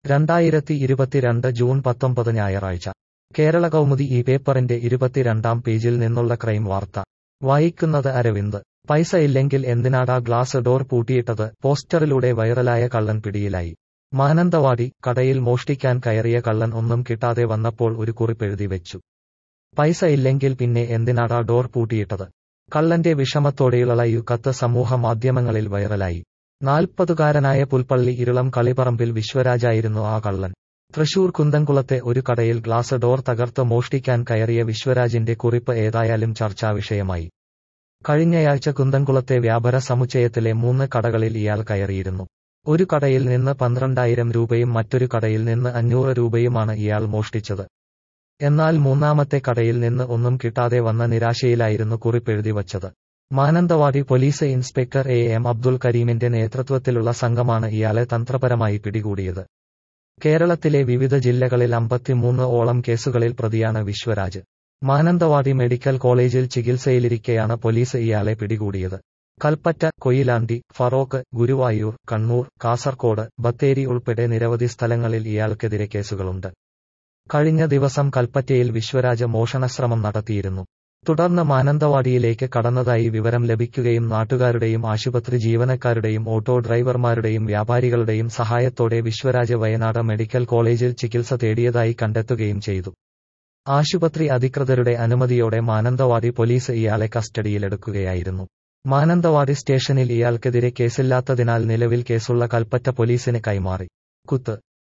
രണ്ടായിരത്തി ഇരുപത്തിരണ്ട് ജൂൺ പത്തൊമ്പത് ഞായറാഴ്ച കേരള കൗമുദി ഈ പേപ്പറിന്റെ ഇരുപത്തിരണ്ടാം പേജിൽ നിന്നുള്ള ക്രൈം വാർത്ത വായിക്കുന്നത് അരവിന്ദ് പൈസ ഇല്ലെങ്കിൽ എന്തിനാടാ ഗ്ലാസ് ഡോർ പൂട്ടിയിട്ടത് പോസ്റ്ററിലൂടെ വൈറലായ കള്ളൻ പിടിയിലായി മാനന്തവാടി കടയിൽ മോഷ്ടിക്കാൻ കയറിയ കള്ളൻ ഒന്നും കിട്ടാതെ വന്നപ്പോൾ ഒരു കുറിപ്പെഴുതി വെച്ചു പൈസ ഇല്ലെങ്കിൽ പിന്നെ എന്തിനാടാ ഡോർ പൂട്ടിയിട്ടത് കള്ളന്റെ വിഷമത്തോടെയുള്ള കത്ത് സമൂഹ മാധ്യമങ്ങളിൽ വൈറലായി നാൽപ്പതുകാരനായ പുൽപ്പള്ളി ഇരുളം കളിപ്പറമ്പിൽ വിശ്വരാജായിരുന്നു ആ കള്ളൻ തൃശൂർ കുന്തംകുളത്തെ ഒരു കടയിൽ ഗ്ലാസ് ഡോർ തകർത്ത് മോഷ്ടിക്കാൻ കയറിയ വിശ്വരാജിന്റെ കുറിപ്പ് ഏതായാലും ചർച്ചാ വിഷയമായി കഴിഞ്ഞയാഴ്ച കുന്തംകുളത്തെ വ്യാപാര സമുച്ചയത്തിലെ മൂന്ന് കടകളിൽ ഇയാൾ കയറിയിരുന്നു ഒരു കടയിൽ നിന്ന് പന്ത്രണ്ടായിരം രൂപയും മറ്റൊരു കടയിൽ നിന്ന് അഞ്ഞൂറ് രൂപയുമാണ് ഇയാൾ മോഷ്ടിച്ചത് എന്നാൽ മൂന്നാമത്തെ കടയിൽ നിന്ന് ഒന്നും കിട്ടാതെ വന്ന നിരാശയിലായിരുന്നു കുറിപ്പെഴുതി വച്ചത് Mananthavady police inspector A M Abdul കരീമിന്റെ നേതൃത്വത്തിലുള്ള സംഘമാണ് ഇയാളെ തന്ത്രപരമായി പിടികൂടിയത് കേരളത്തിലെ വിവിധ ജില്ലകളിൽ അമ്പത്തിമൂന്ന് ഓളം കേസുകളിൽ പ്രതിയാണ് വിശ്വരാജ് മാനന്തവാടി മെഡിക്കൽ കോളേജിൽ ചികിത്സയിലിരിക്കെയാണ് പോലീസ് ഇയാളെ പിടികൂടിയത് കൽപ്പറ്റ കൊയിലാണ്ടി ഫറോക്ക് ഗുരുവായൂർ കണ്ണൂർ കാസർകോട് ബത്തേരി ഉൾപ്പെടെ നിരവധി സ്ഥലങ്ങളിൽ ഇയാൾക്കെതിരെ കേസുകളുണ്ട് കഴിഞ്ഞ ദിവസം കൽപ്പറ്റയിൽ വിശ്വരാജ് മോഷണശ്രമം നടത്തിയിരുന്നു തുടർന്ന് മാനന്തവാടിയിലേക്ക് കടന്നതായി വിവരം ലഭിക്കുകയും നാട്ടുകാരുടെയും ആശുപത്രി ജീവനക്കാരുടെയും ഓട്ടോ ഡ്രൈവർമാരുടെയും വ്യാപാരികളുടെയും സഹായത്തോടെ വിശ്വരാജ് വയനാട് മെഡിക്കൽ കോളേജിൽ ചികിത്സ തേടിയതായി കണ്ടെത്തുകയും ചെയ്തു ആശുപത്രി അധികൃതരുടെ അനുമതിയോടെ മാനന്തവാടി പോലീസ് ഇയാളെ കസ്റ്റഡിയിലെടുക്കുകയായിരുന്നു മാനന്തവാടി സ്റ്റേഷനിൽ ഇയാൾക്കെതിരെ കേസില്ലാത്തതിനാൽ നിലവിൽ കേസുള്ള കൽപ്പറ്റ പോലീസിന് കൈമാറി കുത്ത്